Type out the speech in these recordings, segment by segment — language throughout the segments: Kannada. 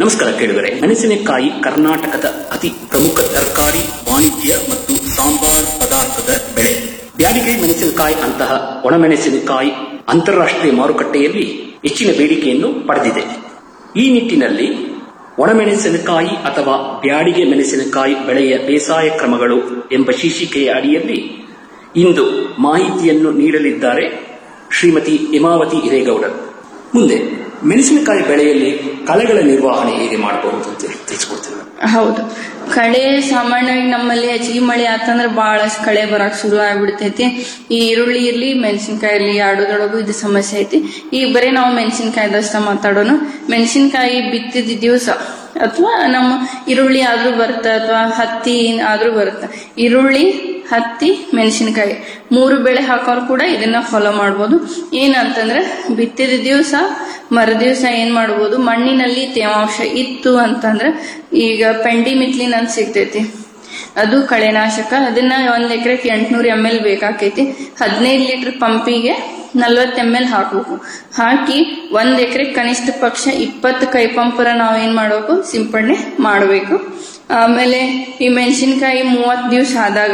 ನಮಸ್ಕಾರ ಕೇಳಿದರೆ ಮೆಣಸಿನಕಾಯಿ ಕರ್ನಾಟಕದ ಅತಿ ಪ್ರಮುಖ ತರಕಾರಿ ವಾಣಿಜ್ಯ ಮತ್ತು ಸಾಂಬಾರ್ ಪದಾರ್ಥದ ಬೆಳೆ ಬ್ಯಾಡಿಗೆ ಮೆಣಸಿನಕಾಯಿ ಅಂತಹ ಒಣಮೆಣಸಿನಕಾಯಿ ಅಂತಾರಾಷ್ಟ್ರೀಯ ಮಾರುಕಟ್ಟೆಯಲ್ಲಿ ಹೆಚ್ಚಿನ ಬೇಡಿಕೆಯನ್ನು ಪಡೆದಿದೆ ಈ ನಿಟ್ಟಿನಲ್ಲಿ ಒಣಮೆಣಸಿನಕಾಯಿ ಅಥವಾ ಬ್ಯಾಡಿಗೆ ಮೆಣಸಿನಕಾಯಿ ಬೆಳೆಯ ಬೇಸಾಯ ಕ್ರಮಗಳು ಎಂಬ ಶೀರ್ಷಿಕೆಯ ಅಡಿಯಲ್ಲಿ ಇಂದು ಮಾಹಿತಿಯನ್ನು ನೀಡಲಿದ್ದಾರೆ ಶ್ರೀಮತಿ ಹೇಮಾವತಿ ಹಿರೇಗೌಡರ್ ಮುಂದೆ ಮೆಣಸಿನಕಾಯಿ ಬೆಳೆಯಲ್ಲಿ ಕಳೆಗಳ ನಿರ್ವಹಣೆ ಹೇಗೆ ಮಾಡಬಹುದು ಅಂತ ಹೇಳಿ ತಿಳಿಸ್ಕೊಡ್ತೀನಿ ಹೌದು ಕಳೆ ಸಾಮಾನ್ಯವಾಗಿ ನಮ್ಮಲ್ಲಿ ಹೆಚ್ಚಿಗೆ ಮಳೆ ಆತಂದ್ರೆ ಬಹಳಷ್ಟು ಕಳೆ ಬರಕ್ ಶುರು ಆಗ್ಬಿಡ್ತೈತಿ ಈ ಈರುಳ್ಳಿ ಇರ್ಲಿ ಮೆಣಸಿನ್ಕಾಯಿ ಇರ್ಲಿ ಎರಡೂದೊಳಗೂ ಇದು ಸಮಸ್ಯೆ ಐತಿ ಈಗ ಬರೀ ನಾವು ಮೆಣಸಿನ್ಕಾಯ್ದಷ್ಟ ಮಾತಾಡೋಣ ಮೆಣಸಿನ್ಕಾಯಿ ಬಿತ್ತಿದ ದಿವಸ ಅಥವಾ ನಮ್ಮ ಈರುಳ್ಳಿ ಆದ್ರೂ ಬರುತ್ತ ಅಥವಾ ಹತ್ತಿ ಆದ್ರೂ ಬರುತ್ತ ಈರುಳ್ಳಿ ಹತ್ತಿ ಮೆಣಸಿನಕಾಯಿ ಮೂರು ಬೆಳೆ ಹಾಕೋರು ಕೂಡ ಇದನ್ನ ಫಾಲೋ ಮಾಡ್ಬೋದು ಏನಂತಂದ್ರೆ ಬಿತ್ತಿದ ದಿವಸ ಮರು ದಿವಸ ಏನ್ ಮಾಡ್ಬೋದು ಮಣ್ಣಿನಲ್ಲಿ ತೇವಾಂಶ ಇತ್ತು ಅಂತಂದ್ರೆ ಈಗ ಪೆಂಡಿ ಮಿತ್ಲಿನ್ ಅಂತ ಸಿಗ್ತೈತಿ ಅದು ಕಳೆನಾಶಕ ಅದನ್ನ ಒಂದ್ ಎಕರೆಗೆ ಎಂಟ್ನೂರ್ ಎಮ್ ಎಲ್ ಬೇಕಾಕೈತಿ ಹದಿನೈದು ಲೀಟರ್ ಪಂಪಿಗೆ ನಲ್ವತ್ತು ಎಮ್ ಎಲ್ ಹಾಕ್ಬೇಕು ಹಾಕಿ ಒಂದ್ ಎಕರೆ ಕನಿಷ್ಠ ಪಕ್ಷ ಇಪ್ಪತ್ತು ಕೈ ಪಂಪರ ನಾವ್ ಏನ್ ಮಾಡ್ಬೇಕು ಸಿಂಪಡಣೆ ಮಾಡಬೇಕು ಆಮೇಲೆ ಈ ಮೆಣಸಿನಕಾಯಿ ಮೂವತ್ತು ದಿವಸ ಆದಾಗ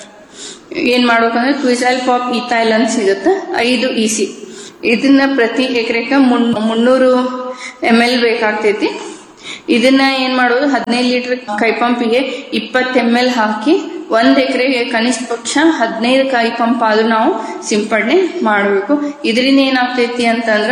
ಏನ್ ಮಾಡ್ಬೇಕಂದ್ರೆ ಕ್ವಿಸೈಲ್ ಪಾಪ್ ಇಥೈಲ್ ಅಂತ ಸಿಗುತ್ತೆ ಐದು ಇಸಿ ಇದನ್ನ ಪ್ರತಿ ಎಕರೆಗೆ ಮುನ್ನೂರು ಎಮ್ ಎಲ್ ಬೇಕಾಗ್ತೈತಿ ಇದನ್ನ ಏನ್ ಮಾಡೋದು ಹದಿನೈದು ಲೀಟರ್ ಕೈ ಪಂಪಿಗೆ ಇಪ್ಪತ್ತು ಎಮ್ ಎಲ್ ಹಾಕಿ ಒಂದ್ ಎಕರೆಗೆ ಕನಿಷ್ಠ ಪಕ್ಷ ಹದಿನೈದು ಕೈ ಪಂಪ್ ಆದ್ರೂ ನಾವು ಸಿಂಪಡಣೆ ಮಾಡಬೇಕು ಇದರಿಂದ ಏನಾಗ್ತೈತಿ ಅಂತಂದ್ರ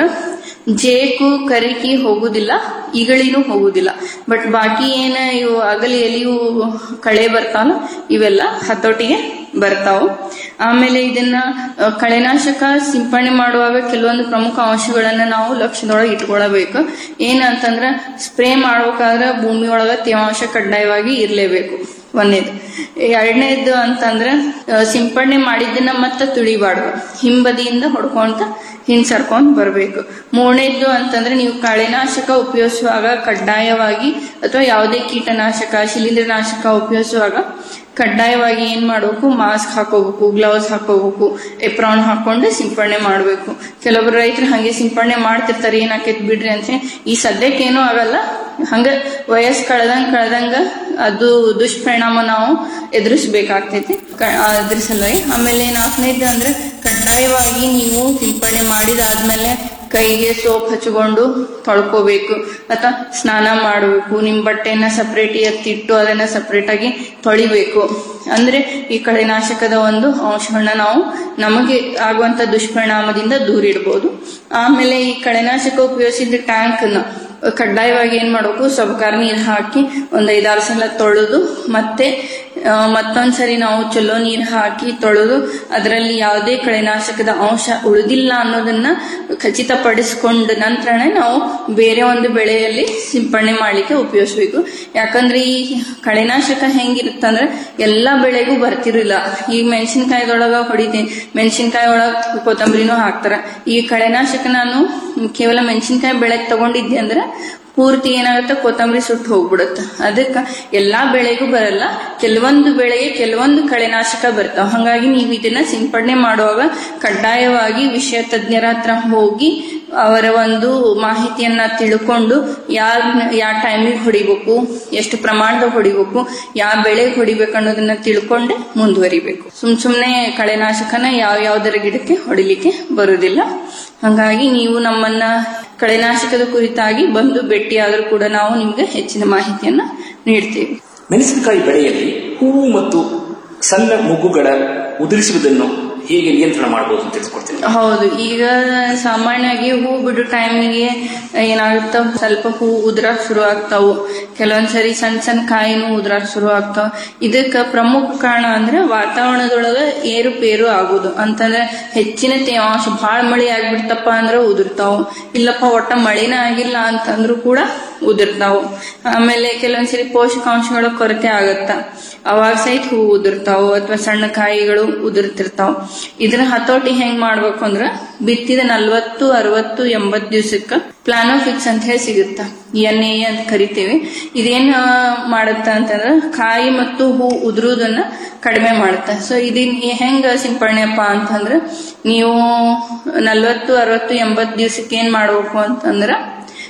ಜೇಕು ಕರಿಕಿ ಹೋಗುದಿಲ್ಲ ಇಗಳಿನೂ ಹೋಗುದಿಲ್ಲ ಬಟ್ ಬಾಕಿ ಏನ ಇವು ಅಗಲಿ ಎಲಿಯು ಕಳೆ ಬರ್ತಾವಲ್ಲ ಇವೆಲ್ಲ ಹತೋಟಿಗೆ ಬರ್ತಾವು ಆಮೇಲೆ ಇದನ್ನ ಅ, ಕಳೆನಾಶಕ ಸಿಂಪಡಣೆ ಮಾಡುವಾಗ ಕೆಲವೊಂದು ಪ್ರಮುಖ ಅಂಶಗಳನ್ನ ನಾವು ಲಕ್ಷ್ಯದೊಳಗೆ ಇಟ್ಕೊಳ್ಬೇಕು ಏನಂತಂದ್ರ ಸ್ಪ್ರೇ ಮಾಡ್ಬೇಕಾದ್ರೆ ಭೂಮಿ ಒಳಗ ತೇವಾಂಶ ಕಡ್ಡಾಯವಾಗಿ ಇರ್ಲೇಬೇಕು ಒಂದೇದು ಎರಡನೇದು ಅಂತಂದ್ರ ಅ, ಸಿಂಪಡಣೆ ಮಾಡಿದ್ದನ್ನ ಮತ್ತೆ ತುಳಿಬಾರ್ದು ಹಿಂಬದಿಯಿಂದ ಹೊಡ್ಕೊಂತ ಹಿಂದ್ ಸರ್ಕೊಂಡ್ ಬರ್ಬೇಕು ಮೂರನೇದ್ದು ಅಂತಂದ್ರೆ ನೀವು ಕಳೆನಾಶಕ ಉಪಯೋಗಿಸುವಾಗ ಕಡ್ಡಾಯವಾಗಿ ಅಥವಾ ಯಾವುದೇ ಕೀಟನಾಶಕ ಶಿಲೀಂಧ್ರನಾಶಕ ಉಪಯೋಗಿಸುವಾಗ ಕಡ್ಡಾಯವಾಗಿ ಏನ್ ಮಾಡ್ಬೇಕು ಮಾಸ್ಕ್ ಹಾಕೋಬೇಕು ಗ್ಲೌಸ್ ಹಾಕೋಬೇಕು ಎಪ್ರಾನ್ ಹಾಕೊಂಡು ಸಿಂಪಡಣೆ ಮಾಡಬೇಕು ಕೆಲವೊಬ್ರು ರೈತರು ಹಂಗೆ ಸಿಂಪಡಣೆ ಮಾಡ್ತಿರ್ತಾರೆ ಏನಾಕೈತಿ ಬಿಡ್ರಿ ಅಂತ ಹೇಳಿ. ಈ ಸದ್ಯಕ್ಕೆ ಏನೂ ಆಗಲ್ಲ ಹಂಗ ವಯಸ್ಸು ಕಳೆದಂಗ ಕಳೆದಂಗ ಅದು ದುಷ್ಪರಿಣಾಮ ನಾವು ಎದುರಿಸಬೇಕಾಗ್ತೈತಿ ಕ- ಅದ್ರ ಸಲುವಾಗಿ ಆಮೇಲೆ ನಾಲ್ಕನೇದು ಅಂದ್ರೆ ಕಡ್ಡಾಯವಾಗಿ ನೀವು ಸಿಂಪಡಣೆ ಮಾಡಿದಾದ್ಮೇಲೆ ಕೈಗೆ ಸೋಪ್ ಹಚ್ಕೊಂಡು ತೊಳ್ಕೋಬೇಕು ಅಥವಾ ಸ್ನಾನ ಮಾಡಬೇಕು ನಿಮ್ ಬಟ್ಟೆನ ಸಪರೇಟ್ ಎತ್ತಿಟ್ಟು ಅದನ್ನ ಸಪರೇಟ್ ಆಗಿ ತೊಳಿಬೇಕು ಅಂದ್ರೆ ಈ ಕಳೆನಾಶಕದ ಒಂದು ಅಂಶವನ್ನ ನಾವು ನಮಗೆ ಆಗುವಂತ ದುಷ್ಪರಿಣಾಮದಿಂದ ದೂರ ಇಡ್ಬೋದು ಆಮೇಲೆ ಈ ಕಳೆನಾಶಕ ಉಪಯೋಗಿಸಿದ ಟ್ಯಾಂಕ್ ನ ಕಡ್ಡಾಯವಾಗಿ ಏನ್ ಮಾಡ್ಬೇಕು ಸಬಕಾರ ನೀರ್ ಹಾಕಿ ಒಂದ್ ಐದಾರು ಸಲ ತೊಳೆದು ಮತ್ತೆ ಆ, ಮತ್ತೊಂದ್ಸರಿ ನಾವು ಚಲೋ ನೀರ್ ಹಾಕಿ ತೊಳೆದು ಅದರಲ್ಲಿ ಯಾವುದೇ ಕಳೆನಾಶಕದ ಅಂಶ ಉಳಿದಿಲ್ಲ ಅನ್ನೋದನ್ನ ಖಚಿತಪಡಿಸಿಕೊಂಡ ನಂತರನೇ ನಾವು ಬೇರೆ ಒಂದು ಬೆಳೆಯಲ್ಲಿ ಸಿಂಪಡಣೆ ಮಾಡ್ಲಿಕ್ಕೆ ಉಪಯೋಗಿಸ್ಬೇಕು ಯಾಕಂದ್ರೆ ಈ ಕಳೆನಾಶಕ ಹೆಂಗಿರುತ್ತಂದ್ರೆ ಎಲ್ಲಾ ಬೆಳೆಗೂ ಬರ್ತಿರಲಿಲ್ಲ ಈ ಮೆಣಸಿನಕಾಯಿದೊಳಗ ಹೊಡಿತೀನಿ ಮೆಣಸಿನಕಾಯಿ ಒಳಗ ಕೊತ್ತಂಬರಿನೂ ಹಾಕ್ತಾರ ಈ ಕಳೆನಾಶಕ ನಾನು ಕೇವಲ ಮೆಣಸಿನಕಾಯಿ ಬೆಳೆ ತಗೊಂಡಿದ್ದೆ ಅಂದ್ರೆ ಪೂರ್ತಿ ಏನಾಗುತ್ತೆ ಕೊತ್ತಂಬರಿ ಸುಟ್ಟು ಹೋಗ್ಬಿಡುತ್ತೆ ಅದಕ್ಕೆ ಎಲ್ಲಾ ಬೆಳೆಗೂ ಬರಲ್ಲ ಕೆಲವೊಂದು ಬೆಳೆಗೆ ಕೆಲವೊಂದು ಕಳೆನಾಶಕ ಬರ್ತಾವ ಹಾಗಾಗಿ ನೀವು ಇದನ್ನ ಸಿಂಪಡಣೆ ಮಾಡುವಾಗ ಕಡ್ಡಾಯವಾಗಿ ವಿಷಯ ತಜ್ಞರ ಹತ್ರ ಹೋಗಿ ಅವರ ಒಂದು ಮಾಹಿತಿಯನ್ನ ತಿಳ್ಕೊಂಡು ಯಾವ ಯಾವ ಟೈಮಿಗೆ ಹೊಡಿಬೇಕು ಎಷ್ಟು ಪ್ರಮಾಣದಾಗ ಹೊಡಿಬೇಕು ಯಾವ ಬೆಳೆಗೆ ಹೊಡಿಬೇಕು ಅನ್ನೋದನ್ನ ತಿಳ್ಕೊಂಡೆ ಮುಂದುವರಿಬೇಕು ಸುಮ್ ಸುಮ್ನೆ ಕಳೆನಾಶಕನ ಯಾವ ಯಾವ್ದರ ಗಿಡಕ್ಕೆ ಹೊಡಿಲಿಕ್ಕೆ ಬರುದಿಲ್ಲ ಹಾಗಾಗಿ ನೀವು ನಮ್ಮನ್ನ ಕಳೆನಾಶಕದ ಕುರಿತಾಗಿ ಬಂದು ಭೇಟಿಯಾದರೂ ಕೂಡ ನಾವು ನಿಮ್ಗೆ ಹೆಚ್ಚಿನ ಮಾಹಿತಿಯನ್ನ ನೀಡ್ತೀವಿ ಮೆಣಸಿನಕಾಯಿ ಬೆಳೆಯಲ್ಲಿ ಹೂವು ಮತ್ತು ಸಣ್ಣ ಮೊಗ್ಗುಗಳ ಉದುರಿಸುವುದನ್ನು ಹೇಗೆ ನಿಯಂತ್ರಣ ಮಾಡಬಹುದು ಅಂತ ತಿಳಿಸ್ಕೊಡ್ತೀನಿ ಹೌದು ಈಗ ಸಾಮಾನ್ಯವಾಗಿ ಹೂ ಬಿಡೋ ಟೈಮಿಗೆ ಏನಾಗುತ್ತಾವ ಸ್ವಲ್ಪ ಹೂ ಉದ್ರಾಕ್ ಶುರು ಆಗ್ತಾವು ಕೆಲವೊಂದ್ಸರಿ ಸಣ್ಣ ಸಣ್ಣ ಕಾಯಿನೂ ಉದ್ರಾಕ್ ಶುರು ಆಗ್ತಾವ ಇದಕ್ಕ ಪ್ರಮುಖ ಕಾರಣ ಅಂದ್ರೆ ವಾತಾವರಣದೊಳಗ ಏರುಪೇರು ಆಗುದು ಅಂತಂದ್ರೆ ಹೆಚ್ಚಿನ ತೇವಾಂಶ ಬಹಳ ಮಳೆ ಆಗ್ಬಿಡ್ತಪ್ಪ ಅಂದ್ರೆ ಉದುರ್ತಾವು ಇಲ್ಲಪ್ಪ ಒಟ್ಟ ಮಳೆನೇ ಆಗಿಲ್ಲ ಅಂತಂದ್ರೂ ಕೂಡ ಉದುರ್ತಾವು ಆಮೇಲೆ ಕೆಲವೊಂದ್ಸರಿ ಪೋಷಕಾಂಶಗಳ ಕೊರತೆ ಆಗತ್ತ ಅವಾಗ ಸಹಿತ ಹೂ ಉದುರ್ತಾವು ಅಥವಾ ಸಣ್ಣ ಕಾಯಿಗಳು ಉದುರ್ತಿರ್ತಾವ ಇದ್ರ ಹತೋಟಿ ಹೆಂಗ್ ಮಾಡ್ಬೇಕು ಅಂದ್ರ ಬಿತ್ತಿದ ನಲ್ವತ್ತು ಅರವತ್ತು ಎಂಬತ್ ದಿವ್ಸಕ್ಕ ಪ್ಲಾನೋಫಿಕ್ಸ್ ಅಂತ ಹೇಳಿ ಸಿಗುತ್ತ ಎನ್ ಎ ಅಂತ ಕರಿತೀವಿ ಇದೇನ್ ಆ, ಮಾಡತ್ತ ಅಂತಂದ್ರ ಕಾಯಿ ಮತ್ತು ಹೂ ಉದುರುವುದನ್ನ ಕಡಿಮೆ ಮಾಡುತ್ತೆ ಸೊ ಇದನ್ ಹೆಂಗ ಸಿಂಪಡಣೆಪ್ಪ ಅಂತಂದ್ರ ನೀವು ನಲ್ವತ್ತು ಅರವತ್ತು ಎಂಬತ್ ದಿವ್ಸಕ್ಕೆ ಏನ್ ಮಾಡ್ಬೇಕು ಅಂತಂದ್ರ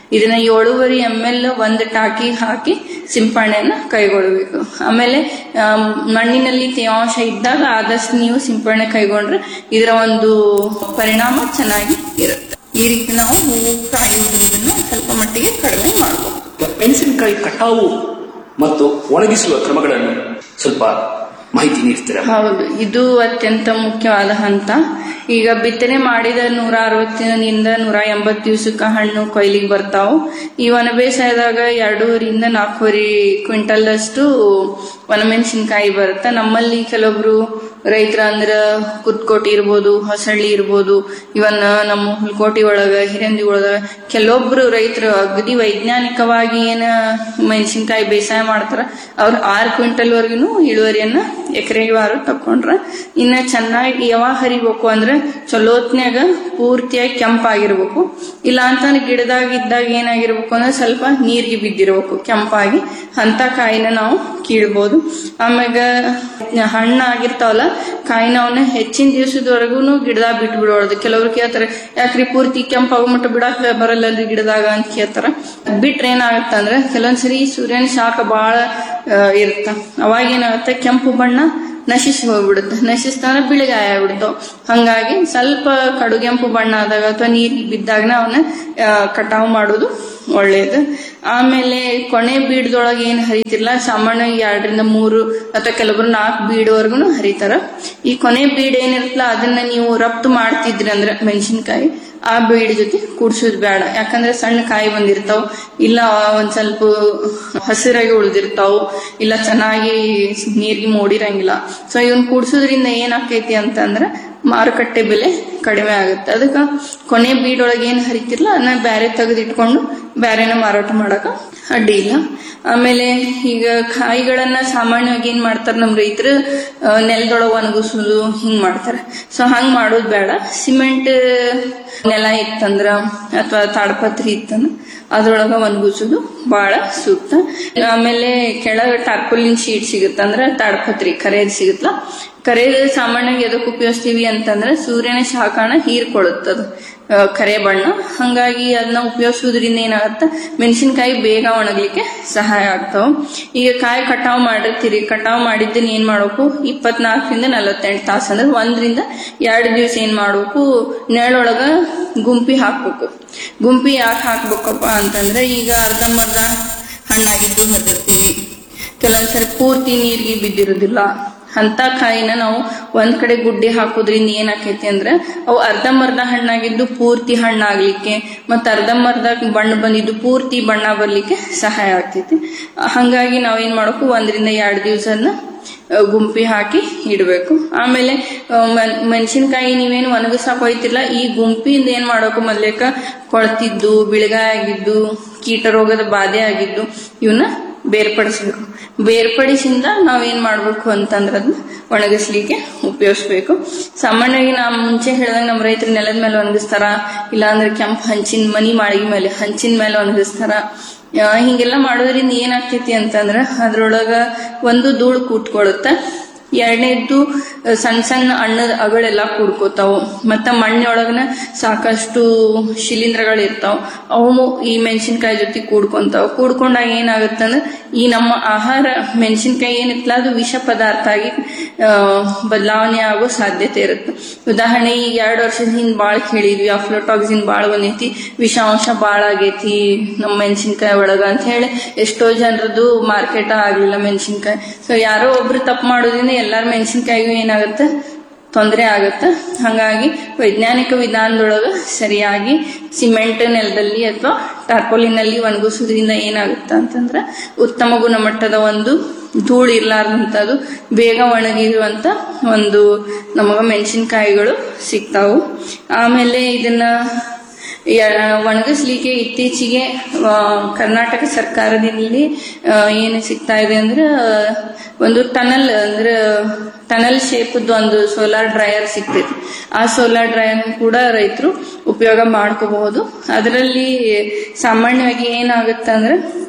ಇದನ್ನ ಏಳುವರೆ ಎಮ್ ಎಲ್ ಒಂದು ಟಾಕಿ ಹಾಕಿ ಸಿಂಪರಣೆಯನ್ನ ಕೈಗೊಳ್ಳಬೇಕು ಆಮೇಲೆ ಆ, ಮಣ್ಣಿನಲ್ಲಿ ತೇವಾಂಶ ಇದ್ದಾಗ ಆದಷ್ಟು ನೀವು ಸಿಂಪರಣೆ ಕೈಗೊಂಡ್ರೆ ಇದರ ಒಂದು ಪರಿಣಾಮ ಚೆನ್ನಾಗಿ ಇರುತ್ತೆ ಈ ರೀತಿ ನಾವು ಹೂವು ಕಾಯಿ ಉದುರುವುದನ್ನ ಸ್ವಲ್ಪ ಮಟ್ಟಿಗೆ ಕಡಿಮೆ ಮಾಡಬಹುದು ಮೆಣಸಿನಕಾಯಿ ಕಟಾವು ಮತ್ತು ಒಣಗಿಸುವ ಕ್ರಮಗಳನ್ನು ಸ್ವಲ್ಪ ಮಾಹಿತಿ ನೀಡ್ತೀರಾ ಹೌದು ಇದು ಅತ್ಯಂತ ಮುಖ್ಯವಾದ ಹಂತ ಈಗ ಬಿತ್ತನೆ ಮಾಡಿದ ನೂರ ಅರವತ್ತಿನಿಂದ ನೂರ ಎಂಬತ್ತು ದಿವಸಕ್ಕೆ ಹಣ್ಣು ಕೊಯ್ಲಿಗೆ ಬರ್ತಾವು ಈ ಒಣ ಬೇಸಾಯದಾಗ ಎರಡೂವರಿಂದ ನಾಲ್ಕೂವರೆ ಕ್ವಿಂಟಲ್ ಅಷ್ಟು ಒಣಮೆಣಸಿನಕಾಯಿ ಬರುತ್ತೆ ನಮ್ಮಲ್ಲಿ ಕೆಲವೊಬ್ರು ರೈತರ ಅಂದ್ರ ಕುತ್ಕೋಟಿ ಇರ್ಬೋದು ಹೊಸಳ್ಳಿ ಇರ್ಬೋದು ಇವನ್ ನಮ್ಮ ಹುಲ್ಕೋಟಿ ಒಳಗ ಹಿರಂದಿ ಒಳಗ ಕೆಲವೊಬ್ರು ರೈತರು ಅಗದಿ ವೈಜ್ಞಾನಿಕವಾಗಿ ಏನ ಮೆಣಸಿನಕಾಯಿ ಬೇಸಾಯ ಮಾಡ್ತಾರ ಅವ್ರು ಆರು ಕ್ವಿಂಟಲ್ ವರ್ಗುನು ಇಳುವರಿಯನ್ನ ಎಕರೆಗೆ ವಾರ ತಕೊಂಡ್ರ ಇನ್ನ ಚೆನ್ನಾಗಿ ಯಾವಾಗ ಹರಿಬೇಕು ಅಂದ್ರೆ ಚಲೋತ್ನ್ಯಾಗ ಪೂರ್ತಿಯಾಗಿ ಕೆಂಪಾಗಿರ್ಬೇಕು ಇಲ್ಲ ಅಂತ ಗಿಡದಾಗ ಇದ್ದಾಗ ಏನಾಗಿರ್ಬೇಕು ಅಂದ್ರೆ ಸ್ವಲ್ಪ ನೀರಿಗೆ ಬಿದ್ದಿರ್ಬೇಕು ಕೆಂಪಾಗಿ ಅಂತ ಕಾಯಿನ ನಾವು ಕೀಳ್ಬೋದು ಆಮ್ಯಾಗ ಹಣ್ಣು ಆಗಿರ್ತಾವಲ್ಲ ಕಾಯಿನ ಅವನ್ನ ಹೆಚ್ಚಿನ ದಿವಸದವರೆಗೂ ಗಿಡದಾಗ ಬಿಟ್ಟು ಬಿಡೋದು ಕೆಲವ್ರು ಕೇಳ್ತಾರೆ ಯಾಕ್ರಿ ಪೂರ್ತಿ ಕೆಂಪಾಗ ಮಟ್ಟ ಬಿಡಾಕ ಬರಲ್ಲಲ್ರಿ ಗಿಡದಾಗ ಅಂತ ಕೇಳ್ತಾರ ಬಿಟ್ರೆ ಏನಾಗತ್ತಂದ್ರೆ ಕೆಲವೊಂದ್ಸರಿ ಸೂರ್ಯನ ಶಾಖ ಬಹಳ ಇರುತ್ತ ಅವಾಗ ಏನಾಗುತ್ತೆ ಕೆಂಪು ಬಣ್ಣ ನಶಿಸಿ ಹೋಗ್ಬಿಡುತ್ತೆ ನಶಿಸ್ತಾನ ಬಿಳಿಗಾಯ ಆಗ್ಬಿಡ್ತಾವ ಹಂಗಾಗಿ ಸ್ವಲ್ಪ ಕಡುಗೆಂಪು ಬಣ್ಣ ಆದಾಗ ಅಥವಾ ನೀರಿಗೆ ಬಿದ್ದಾಗ ಅವನ್ನ ಕಟಾವು ಮಾಡೋದು ಒಳ್ಳೇದು ಆಮೇಲೆ ಕೊನೆ ಬೀಡದೊಳಗೆ ಏನ್ ಹರಿತಿರ್ಲ ಸಾಮಾನ್ಯವಾಗಿ ಎರಡರಿಂದ ಮೂರು ಅಥವಾ ಕೆಲವೊಬ್ರು ನಾಲ್ಕು ಬೀಡ್ವರೆಗೂ ಹರಿತಾರ ಈ ಕೊನೆ ಬೀಡ್ ಏನಿರ್ತಲ್ಲ ಅದನ್ನ ನೀವು ರಫ್ತು ಮಾಡ್ತಿದ್ರಿ ಅಂದ್ರೆ ಮೆಣಸಿನ್ಕಾಯಿ ಆ ಬೀಡ್ ಜೊತೆ ಕೂಡ್ಸೋದ್ ಬೇಡ ಯಾಕಂದ್ರೆ ಸಣ್ಣ ಕಾಯಿ ಬಂದಿರ್ತಾವ ಇಲ್ಲ ಒಂದ್ ಸ್ವಲ್ಪ ಹಸಿರಾಗಿ ಉಳಿದಿರ್ತಾವ ಇಲ್ಲ ಚೆನ್ನಾಗಿ ನೀರಿಗೆ ಮೂಡಿರಂಗಿಲ್ಲ ಸೊ ಇವನ್ ಕೂಡ್ಸೋದ್ರಿಂದ ಏನಾಕೈತಿ ಅಂತಂದ್ರ ಮಾರುಕಟ್ಟೆ ಬೆಲೆ ಕಡಿಮೆ ಆಗುತ್ತೆ ಅದಕ್ಕ ಕೊನೆ ಬೀಡೊಳಗೆ ಏನ್ ಹರಿತಿರ್ಲ ಅದನ್ನ ಬ್ಯಾರೆ ತೆಗೆದಿಟ್ಕೊಂಡು ಬ್ಯಾರೆನ ಮಾರಾಟ ಮಾಡಕ ಅಡ್ಡಿ ಇಲ್ಲ ಆಮೇಲೆ ಈಗ ಕಾಯಿಗಳನ್ನ ಸಾಮಾನ್ಯವಾಗಿ ಏನ್ ಮಾಡ್ತಾರ ನಮ್ ರೈತರು ನೆಲದೊಳಗೆ ಒಣಗಿಸೋದು ಹಿಂಗ್ ಮಾಡ್ತಾರೆ ಸೊ ಹಂಗ್ ಮಾಡೋದು ಬೇಡ ಸಿಮೆಂಟ್ ನೆಲ ಇತ್ತಂದ್ರ ಅಥವಾ ತಾಡ್ಪತ್ರಿ ಇತ್ತಂದ್ರ ಅದ್ರೊಳಗ ಒಣಗಿಸೋದು ಬಹಳ ಸೂಕ್ತ ಆಮೇಲೆ ಕೆಳಗ ಟಾರ್ಪುಲಿನ್ ಶೀಟ್ ಸಿಗುತ್ತೆ ಅಂದ್ರೆ ತಾಡ್ಪತ್ರಿ ಕರೆಯದ್ ಸಿಗುತ್ತಲ್ಲ ಕರೆದು ಸಾಮಾನ್ಯವಾಗಿ ಎದಕ್ಕೆ ಉಪಯೋಗಿಸ್ತೀವಿ ಅಂತಂದ್ರೆ ಸೂರ್ಯನ ಶಾಖನ ಹೀರ್ಕೊಳ್ಳುತ್ತದು ಆ, ಕರೆ ಬಣ್ಣ ಹಂಗಾಗಿ ಅದನ್ನ ಉಪಯೋಗಿಸೋದ್ರಿಂದ ಏನಾಗತ್ತ ಮೆಣಸಿನಕಾಯಿ ಬೇಗ ಒಣಗ್ಲಿಕ್ಕೆ ಸಹಾಯ ಆಗ್ತಾವ ಈಗ ಕಾಯಿ ಕಟಾವ್ ಮಾಡಿರ್ತೀರಿ ಕಟಾವ್ ಮಾಡಿದ್ದನ್ನ ಏನ್ ಮಾಡ್ಬೇಕು ಇಪ್ಪತ್ನಾಲ್ಕರಿಂದ ನಲವತ್ತೆಂಟು ತಾಸು ಅಂದ್ರೆ ಒಂದರಿಂದ ಎರಡು ದಿವಸ ಏನ್ ಮಾಡ್ಬೇಕು ನೆರಳೊಳಗ ಗುಂಪಿ ಹಾಕ್ಬೇಕು ಗುಂಪಿ ಯಾಕೆ ಹಾಕ್ಬೇಕಪ್ಪ ಅಂತಂದ್ರೆ ಈಗ ಅರ್ಧಂಬರ್ಧ ಹಣ್ಣಾಗಿದ್ದು ಹರಿದಿರ್ತೀವಿ ಕೆಲವೊಂದ್ಸರಿ ಪೂರ್ತಿ ನೀರಿಗೆ ಬಿದ್ದಿರೋದಿಲ್ಲ ಅಂತ ಕಾಯಿನ ನಾವು ಒಂದ್ ಕಡೆ ಗುಡ್ಡೆ ಹಾಕೋದ್ರಿಂದ ಏನಾಕೈತಿ ಅಂದ್ರೆ ಅವು ಅರ್ಧಂಬರ್ಧ ಹಣ್ಣಾಗಿದ್ದು ಪೂರ್ತಿ ಹಣ್ಣಾಗ್ಲಿಕ್ಕೆ ಮತ್ತ ಅರ್ಧಂಬರ್ಧ ಬಣ್ಣ ಬಂದಿದ್ದು ಪೂರ್ತಿ ಬಣ್ಣ ಬರ್ಲಿಕ್ಕೆ ಸಹಾಯ ಆಗ್ತೈತಿ ಹಂಗಾಗಿ ನಾವೇನ್ ಮಾಡಬೇಕು ಒಂದರಿಂದ ಎರಡು ದಿವಸನ ಗುಂಪಿ ಹಾಕಿ ಇಡಬೇಕು ಆಮೇಲೆ ಮೆಣಸಿನಕಾಯಿ ನೀವೇನು ಒಣಗಿಸಾಕ್ ಹೋಯ್ತಿಲ್ಲ ಈ ಗುಂಪಿಯಿಂದ ಏನ್ ಮಾಡಬೇಕು ಮೊದ್ಲೇಕ ಕೊಳ್ತಿದ್ದು ಬಿಳಿಗಾಯ ಆಗಿದ್ದು ಕೀಟ ರೋಗದ ಬಾಧೆ ಆಗಿದ್ದು ಇವನ್ನ ಬೇರ್ಪಡಿಸ್ಬೇಕು ಬೇರ್ಪಡಿಸಿಂದ ನಾವೇನ್ ಮಾಡ್ಬೇಕು ಅಂತಂದ್ರೆ ಅದನ್ನ ಒಣಗಿಸ್ಲಿಕ್ಕೆ ಉಪಯೋಗಿಸ್ಬೇಕು ಸಾಮಾನ್ಯವಾಗಿ ನಾ ಮುಂಚೆ ಹೇಳ್ದಂಗ ನಮ್ಮ ರೈತರು ನೆಲದ ಮೇಲೆ ಒಣಗಿಸ್ತಾರ ಇಲ್ಲಾಂದ್ರೆ ಕೆಂಪು ಹಂಚಿನ ಮನಿ ಮಾಳಿಗೆ ಮೇಲೆ ಹಂಚಿನ ಮೇಲೆ ಒಣಗಿಸ್ತಾರ ಆ, ಹಿಂಗೆಲ್ಲ ಮಾಡೋದ್ರಿಂದ ಏನಾಗ್ತೈತಿ ಅಂತಂದ್ರ ಅದ್ರೊಳಗ ಒಂದು ಧೂಳು ಕೂತ್ಕೊಳ್ಳುತ್ತ ಎರಡನೇದ್ದು ಸಣ್ಣ ಸಣ್ಣ ಹಣ್ಣದ ಅಗಳೆಲ್ಲ ಕೂಡ್ಕೋತಾವು ಮತ್ತ ಮಣ್ಣೊಳಗನ ಸಾಕಷ್ಟು ಶಿಲೀಂಧ್ರಗಳು ಇರ್ತಾವ ಅವು ಈ ಮೆಣಸಿನಕಾಯಿ ಜೊತೆ ಕೂಡ್ಕೊಂತಾವ ಕೂಡ್ಕೊಂಡಾಗ ಏನಾಗುತ್ತಂದ್ರೆ ಈ ನಮ್ಮ ಆಹಾರ ಮೆಣಸಿನಕಾಯಿ ಏನಿತ್ತಲ್ಲ ಅದು ವಿಷ ಪದಾರ್ಥ ಆಗಿ ಆ, ಬದಲಾವಣೆ ಆಗೋ ಸಾಧ್ಯತೆ ಇರುತ್ತೆ ಉದಾಹರಣೆ ಈಗ ಎರಡು ವರ್ಷದ ಹಿಂದ್ ಬಾಳ್ ಕೇಳಿದ್ವಿ ಅಫ್ಲೋಟಾಕ್ಸಿನ್ ಬಾಳ್ ಬಂದೈತಿ ವಿಷಾಂಶ ಬಾಳ ಆಗೈತಿ ನಮ್ಮ ಮೆಣಸಿನಕಾಯಿ ಒಳಗ ಅಂತ ಹೇಳಿ ಎಷ್ಟೋ ಜನರದ್ದು ಮಾರ್ಕೆಟ್ ಆಗ್ಲಿಲ್ಲ ಮೆಣಸಿನಕಾಯಿ ಸೊ ಯಾರೋ ಒಬ್ರು ತಪ್ಪು ಮಾಡೋದ್ರಿಂದ ಎಲ್ಲಾರ ಮೆಣಸಿನಕಾಯಿಗೂ ಏನಾಗುತ್ತೆ ತೊಂದರೆ ಆಗುತ್ತೆ ಹಾಗಾಗಿ ವೈಜ್ಞಾನಿಕ ವಿಧಾನದೊಳಗ ಸರಿಯಾಗಿ ಸಿಮೆಂಟ್ ನೆಲದಲ್ಲಿ ಅಥವಾ ಟಾರ್ಪೋಲಿನಲ್ಲಿ ಒಣಗಿಸೋದ್ರಿಂದ ಏನಾಗುತ್ತೆ ಅಂತಂದ್ರೆ ಉತ್ತಮ ಗುಣಮಟ್ಟದ ಒಂದು ಧೂಳು ಇರ್ಲಾರ್ದಂಥದ್ದು ಬೇಗ ಒಣಗಿರುವಂತ ಒಂದು ನಮಗ ಮೆಣಸಿನಕಾಯಿಗಳು ಸಿಗ್ತಾವು ಆಮೇಲೆ ಇದನ್ನ ಯ- ಒಣಗಿಸ್ಲಿಕ್ಕೆ ಇತ್ತೀಚೆಗೆ ಆ, ಕರ್ನಾಟಕ ಸರ್ಕಾರದಲ್ಲಿ ಆ, ಏನು ಸಿಗ್ತಾ ಇದೆ ಅಂದ್ರೆ ಆ, ಒಂದು ಟನಲ್ ಅಂದ್ರೆ ಟನಲ್ ಶೇಪ್ದು ಒಂದು ಸೋಲಾರ್ ಡ್ರೈಯರ್ ಸಿಗ್ತೈತಿ ಆ ಸೋಲಾರ್ ಡ್ರೈಯರ್ ಕೂಡ ರೈತರು ಉಪಯೋಗ ಮಾಡ್ಕೋಬಹುದು ಅದರಲ್ಲಿ ಸಾಮಾನ್ಯವಾಗಿ ಏನಾಗುತ್ತೆ ಅಂದ್ರೆ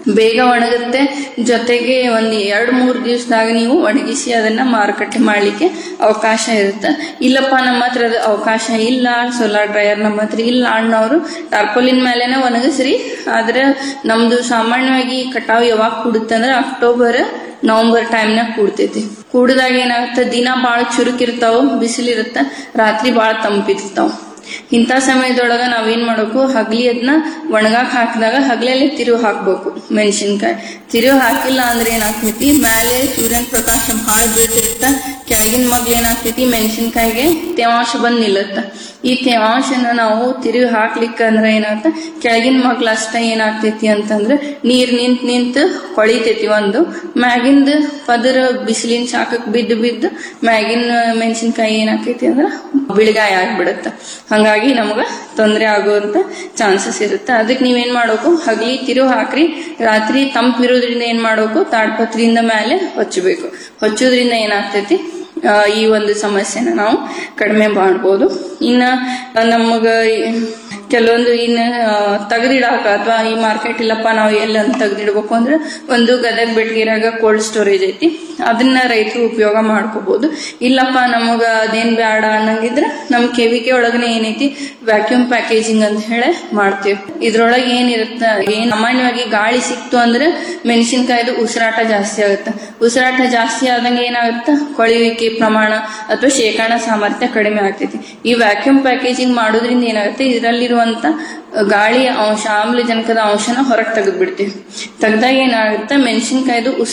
ಬೇಗ ಒಣಗುತ್ತೆ ಜೊತೆಗೆ ಒಂದ್ ಎರಡ್ ಮೂರ್ ದಿವಸದಾಗ ನೀವು ಒಣಗಿಸಿ ಅದನ್ನ ಮಾರುಕಟ್ಟೆ ಮಾಡ್ಲಿಕ್ಕೆ ಅವಕಾಶ ಇರುತ್ತೆ ಇಲ್ಲಪ್ಪ ನಮ್ಮ ಹತ್ರ ಅದು ಅವಕಾಶ ಇಲ್ಲ ಸೋಲಾರ್ ಡ್ರೈಯರ್ ನಮ್ಮ ಹತ್ರ ಇಲ್ಲ ಅನ್ನೋರು ಟಾರ್ಪೋಲಿನ್ ಮೇಲೆನೆ ಒಣಗಿಸ್ರಿ ಆದ್ರೆ ನಮ್ದು ಸಾಮಾನ್ಯವಾಗಿ ಕಟಾವ್ ಯಾವಾಗ ಕೂಡುತ್ತೆ ಅಂದ್ರೆ ಅಕ್ಟೋಬರ್ ನವೆಂಬರ್ ಟೈಮ್ನಾಗ ಕೂಡ್ತೈತಿ ಕೂಡಿದಾಗ ಏನಾಗುತ್ತೆ ದಿನ ಬಾಳ ಚುರುಕಿರ್ತಾವ ಬಿಸಿಲಿರುತ್ತೆ ರಾತ್ರಿ ಬಾಳ ತಂಪಿರ್ತಾವ ಇಂಥ ಸಮಯದೊಳಗ ನಾವೇನ್ ಮಾಡ್ಬೇಕು ಹಗ್ಲಿ ಅದನ್ನ ಒಣಗಾಕ್ ಹಾಕಿದಾಗ ಹಗ್ಲಲ್ಲೇ ತಿರುವು ಹಾಕ್ಬೇಕು ಮೆಣಸಿನ್ಕಾಯಿ ತಿರುವು ಹಾಕಿಲ್ಲ ಅಂದ್ರೆ ಏನಾಗ್ತೈತಿ ಮೇಲೆ ಸೂರ್ಯನ ಪ್ರಕಾಶ ಬಹಳ ಬೀಳ್ತಿರುತ್ತ ಕೆಳಗಿನ ಮಗ್ಲು ಏನಾಗ್ತೈತಿ ಮೆಣಸಿನ್ಕಾಯಿಗೆ ತೇವಾಂಶ ಬಂದ್ ನಿಲ್ಲುತ್ತ ಈ ತೇವಾಂಶನ ನಾವು ತಿರುವಿ ಹಾಕ್ಲಿಕ್ಕ ಅಂದ್ರೆ ಏನಾಗ್ತ ಕೆಳಗಿನ ಮಗ್ಲ ಅಷ್ಟ ಏನಾಗ್ತೈತಿ ಅಂತಂದ್ರೆ ನೀರ್ ನಿಂತ್ ನಿಂತ್ ಕೊಳಿತೈತಿ ಒಂದು ಮ್ಯಾಗಿಂದ ಪದರ ಬಿಸಿಲಿನ ಶಾಖಕ್ ಬಿದ್ದು ಬಿದ್ದು ಮ್ಯಾಗಿನ ಮೆಣಸಿನ್ಕಾಯಿ ಏನಾಕೈತಿ ಅಂದ್ರ ಬಿಳಿಗಾಯ ಆಗ್ಬಿಡುತ್ತ ಹಂಗಾಗಿ ನಮಗ ತೊಂದರೆ ಆಗುವಂತ ಚಾನ್ಸಸ್ ಇರುತ್ತೆ ಅದಕ್ಕೆ ನೀವೇನ್ ಮಾಡ್ಬೇಕು ಹಗಲಿ ತಿರು ಹಾಕ್ರಿ ರಾತ್ರಿ ತಂಪಿರೋದ್ರಿಂದ ಏನ್ ಮಾಡ್ಬೇಕು ತಾಡ್ಪತ್ರಿಯಿಂದ ಮೇಲೆ ಹೊಚ್ಚಬೇಕು ಹೊಚ್ಚೋದ್ರಿಂದ ಏನಾಗ್ತೈತಿ ಆ, ಈ ಒಂದು ಸಮಸ್ಯೆನ ನಾವು ಕಡಿಮೆ ಮಾಡ್ಬೋದು ಇನ್ನ ನಮಗ ಕೆಲವೊಂದು ಇನ್ನ ತೆಗೆದಿಡಾಕ ಅಥವಾ ಈ ಮಾರ್ಕೆಟ್ ಇಲ್ಲಪ್ಪ ನಾವು ಎಲ್ಲ ತೆಗೆದಿಡ್ಬೇಕು ಅಂದ್ರೆ ಒಂದು ಗದಗ ಬೆಳಗಿರಾಗ ಕೋಲ್ಡ್ ಸ್ಟೋರೇಜ್ ಐತಿ ಅದನ್ನ ರೈತರು ಉಪಯೋಗ ಮಾಡ್ಕೋಬಹುದು ಇಲ್ಲಪ್ಪ ನಮಗ ಅದೇನ್ ಬೇಡ ಅನ್ನಂಗಿದ್ರೆ ನಮ್ ಕೆವಿಕೆ ಒಳಗನೆ ಏನೈತಿ ವ್ಯಾಕ್ಯೂಮ್ ಪ್ಯಾಕೇಜಿಂಗ್ ಅಂತ ಹೇಳಿ ಮಾಡ್ತೀವಿ ಇದ್ರೊಳಗೆ ಏನಿರುತ್ತ ಏನ್ ಸಾಮಾನ್ಯವಾಗಿ ಗಾಳಿ ಸಿಕ್ತು ಅಂದ್ರೆ ಮೆಣಸಿನಕಾಯ್ದು ಉಸಿರಾಟ ಜಾಸ್ತಿ ಆಗುತ್ತೆ ಉಸಿರಾಟ ಜಾಸ್ತಿ ಆದಂಗೆ ಏನಾಗುತ್ತೆ ಕೊಳೆಯುವಿಕೆ ಪ್ರಮಾಣ ಅಥವಾ ಶೇಖರಣಾ ಸಾಮರ್ಥ್ಯ ಕಡಿಮೆ ಆಗ್ತೈತಿ ಈ ವ್ಯಾಕ್ಯೂಮ್ ಪ್ಯಾಕೇಜಿಂಗ್ ಮಾಡೋದ್ರಿಂದ ಏನಾಗುತ್ತೆ ಇದರಲ್ಲಿರುವಂತ ಗಾಳಿಯ ಅಂಶ ಆಮ್ಲಜನಕದ ಅಂಶನ ಹೊರಗೆ ತೆಗೆದ್ಬಿಡ್ತೀವಿ ತೆಗ್ದಾಗ ಏನಾಗುತ್ತೆ ಮೆಣಸಿನಕಾಯ್ದು